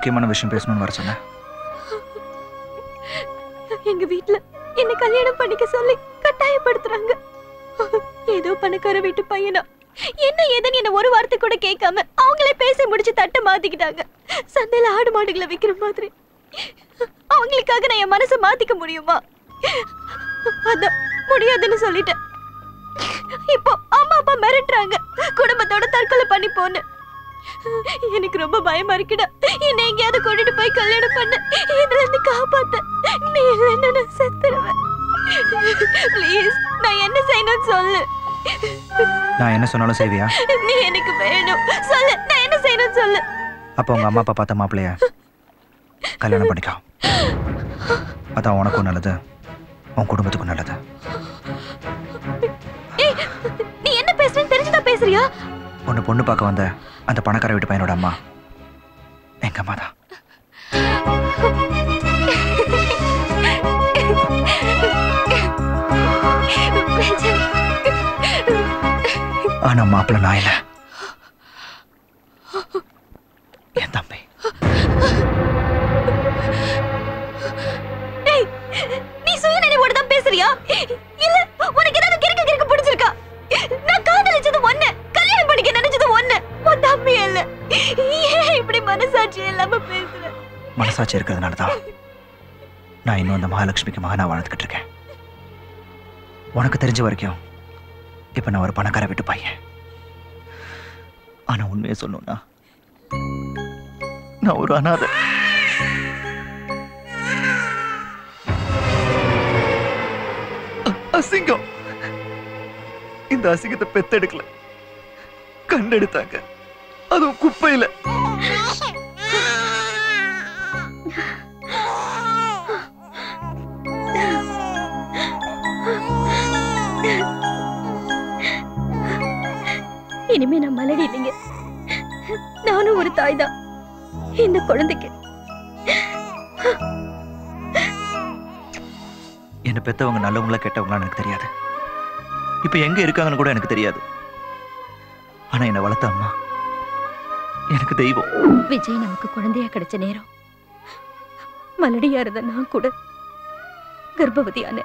முக்கியமான விஷயம் பேசணும்னு வர சொன்னேன் எங்க வீட்ல என்ன கல்யாணம் பண்ணிக்க சொல்லி கட்டாயப்படுத்துறாங்க ஏதோ பணக்கார வீட்டு பையனா என்ன ஏதுன்னு என்ன ஒரு வார்த்தை கூட கேட்காம அவங்களே பேசி முடிச்சு தட்டை மாத்திக்கிட்டாங்க சந்தையில ஆடு மாடுகளை விக்கிற மாதிரி அவங்களுக்காக நான் என் மனசை மாத்திக்க முடியுமா அதான் முடியாதுன்னு சொல்லிட்டேன் இப்போ அம்மா அப்பா மிரட்டுறாங்க குடும்பத்தோட தற்கொலை பண்ணி போன்னு எனக்கு ரொம்ப பயமா இருக்குடா என்ன எங்கேயாவது கூட்டிட்டு போய் கல்யாணம் பண்ண இதுல இருந்து காப்பாத்த நீ இல்லைன்னா நான் செத்துருவேன் ப்ளீஸ் நான் என்ன செய்யணும்னு சொல்லு நான் என்ன சொன்னாலும் செய்வியா நீ எனக்கு வேணும் சொல்லு நான் என்ன செய்யணும்னு சொல்லு அப்போ உங்க அம்மா அப்பா பார்த்த மாப்பிள்ளைய கல்யாணம் பண்ணிக்கோ அதான் உனக்கும் நல்லது உன் குடும்பத்துக்கும் நல்லது ஏய் நீ என்ன பேசுறேன்னு தெரிஞ்சுதான் பேசுறியா ஒன்று பொண்ணு பார்க்க வந்த அந்த பணக்கார வீட்டு பையனோட அம்மா எங்க அம்மா தான் ஆனா மாப்பிள்ளை நான் இல்லை என் தம்பி ஏய், நீ சுயநினைவோட தான் பேசுறியா இல்ல உனக்கு ஏதாவது கிறுக்கு கிறுக்கு பிடிச்சிருக்கா நான் காதலிச்சது ஒண்ணு கல்யாணம் பண்ணிக்க நினைச்சது ஒண்ணு உன் தம்பி இல்ல ஏன் இப்படி மனசாட்சி இல்லாம பேசுற மனசாட்சி இருக்கிறதுனால தான் நான் இன்னும் அந்த மகாலட்சுமிக்கு மகனா வாழ்ந்துக்கிட்டு இருக்கேன் உனக்கு தெரிஞ்ச வரைக்கும் இப்ப நான் ஒரு பணக்கார வீட்டு பையன் ஆனா உண்மையை சொல்லணும்னா நான் ஒரு அனாதை அ- அசிங்கம் இந்த அசிங்கத்தை பெத்தெடுக்கல கண்டெடுத்தாங்க அதுவும் குப்பையில இனிமே நான் மலடி இல்லைங்க நானும் ஒரு தாய் தான் இந்த குழந்தைக்கு என்னை பெத்தவங்க நல்லவங்களா கெட்டவங்களா எனக்கு தெரியாது இப்ப எங்க இருக்காங்கன்னு கூட எனக்கு தெரியாது ஆனா என்னை வளர்த்த அம்மா எனக்கு தெய்வம் விஜய் நமக்கு குழந்தையா கிடைச்ச நேரம் மலடியா இருந்த நான் கூட கர்ப்பவதியான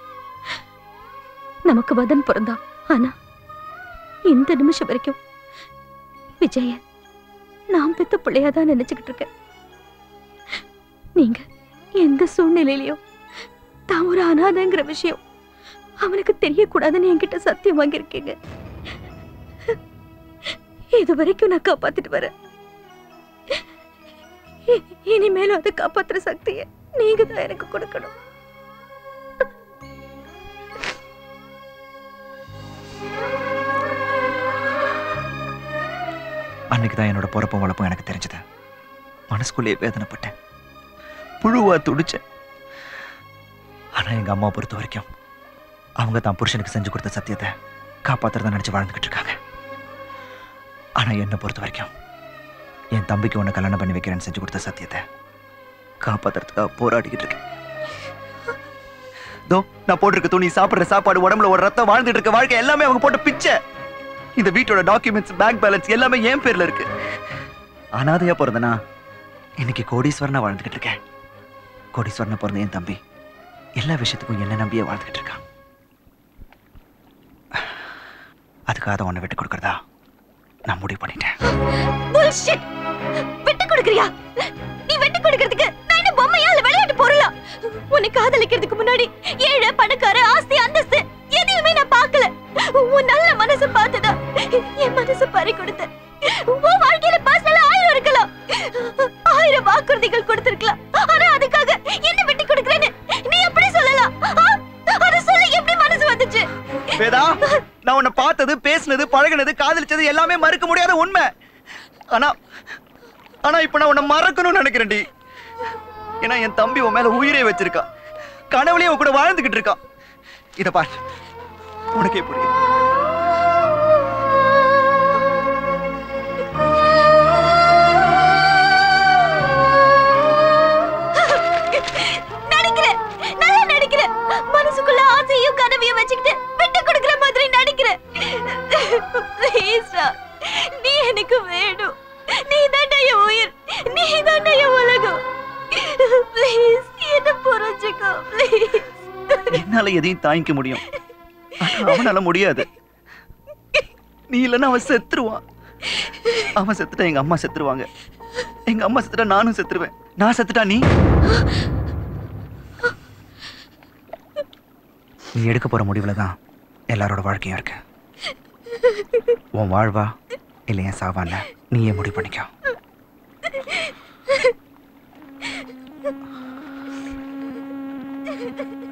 நமக்கு வதன் பிறந்தான் ஆனா இந்த நிமிஷம் வரைக்கும் விஜய நான் பெத்த பிள்ளையாதான் நினைச்சுக்கிட்டு இருக்கேன் நீங்க எந்த சூழ்நிலையிலயும் தான் ஒரு அனாதைங்கிற விஷயம் அவனுக்கு தெரியக்கூடாதுன்னு என்கிட்ட சத்தியம் வாங்கியிருக்கீங்க இது வரைக்கும் நான் காப்பாத்திட்டு வரேன் இ- இனிமேலும் அதை காப்பாத்துற சக்தியை நீங்க தான் எனக்கு கொடுக்கணும் அன்னைக்கு தான் என்னோட பிறப்பும் வளர்ப்பும் எனக்கு தெரிஞ்சது மனசுக்குள்ளேயே வேதனைப்பட்டேன் புழுவா துடிச்சேன் ஆனா எங்க அம்மா பொறுத்த வரைக்கும் அவங்க தான் புருஷனுக்கு செஞ்சு கொடுத்த சத்தியத்தை காப்பாத்துறதா நினைச்சு வாழ்ந்துகிட்டு இருக்காங்க ஆனா என்னை பொறுத்த வரைக்கும் என் தம்பிக்கு உன்னை கல்யாணம் பண்ணி வைக்கிறேன்னு செஞ்சு கொடுத்த சத்தியத்தை காப்பாத்துறதுக்காக போராடிக்கிட்டு இருக்கேன் தோ நான் போட்டிருக்க துணி சாப்பிடுற சாப்பாடு உடம்புல ஒரு ரத்தம் வாழ்ந்துட்டு இருக்க வாழ்க்கை எல்லாமே அவங்க போட்ட பிச்சை இந்த வீட்டோட டாக்குமெண்ட்ஸ் பேங்க் பேலன்ஸ் எல்லாமே என் பேர்ல இருக்கு அனாதையா பிறந்தனா இன்னைக்கு கோடீஸ்வரனா வாழ்ந்துகிட்டு இருக்கேன் கோடீஸ்வரனா பிறந்த என் தம்பி எல்லா விஷயத்துக்கும் என்ன நம்பியே வாழ்ந்துகிட்டு இருக்கான் அதுக்காக தான் உன்னை விட்டு கொடுக்கறதா நான் முடிவு பண்ணிட்டேன் bullshit விட்டு கொடுக்கறியா நீ விட்டு கொடுக்கறதுக்கு நான் என்ன பொம்மையா இல்ல விளையாட்டு பொருளா உன்னை காதலிக்கிறதுக்கு முன்னாடி ஏழை பணக்கார ஆஸ்தி அந்தஸ்து எதையுமே நான் பார்க்கல உன் நல்ல மனசு பார்த்ததா என் மனசு பறி கொடுத்த உன் வாழ்க்கையில பர்சனலா ஆயிரம் இருக்கலாம் ஆயிரம் வாக்குறுதிகள் கொடுத்திருக்கலாம் ஆனா அதுக்காக என்ன விட்டு கொடுக்கறேன்னு நீ எப்படி சொல்லலாம் ஆ? அத சொல்ல எப்படி மனசு வந்துச்சு வேதா நான் உன்னை பார்த்தது பேசினது பழகுனது காதலிச்சது எல்லாமே மறுக்க முடியாத உண்மை ஆனா ஆனா இப்ப நான் உன்னை மறக்கணும்னு நினைக்கிறேன்டி ஏன்னா என் தம்பி உன் மேல உயிரே வச்சிருக்கான் கனவுலயே உன் கூட வாழ்ந்துகிட்டு இருக்கான் இத பார் உனக்கே புரியும் நடிக்கிறேன் நல்லா நடிக்கிறேன் மனசுக்குள்ள ஆசையும் கனவையும் வச்சுக்கிட்டு விட்டு கொடுக்கிற மாதிரி நடிக்கிறேன் Please டா, நீ எனக்கு வேணும் நீ தான் என் உயிர் நீ தான் என் என்னால எதையும் தாங்கிக்க முடியும் ஆனா அவனால முடியாது நீ இல்லைன்னா அவன் செத்துருவான் அவன் செத்துட்டா எங்க அம்மா செத்துருவாங்க எங்க அம்மா செத்துட்டா நானும் செத்துருவேன் நான் செத்துட்டா நீ நீ எடுக்க போற முடிவுல தான் எல்லாரோட வாழ்க்கையும் இருக்கு உன் வாழ்வா இல்லை என் சாவான்னு நீயே முடிவு பண்ணிக்கோ ஆ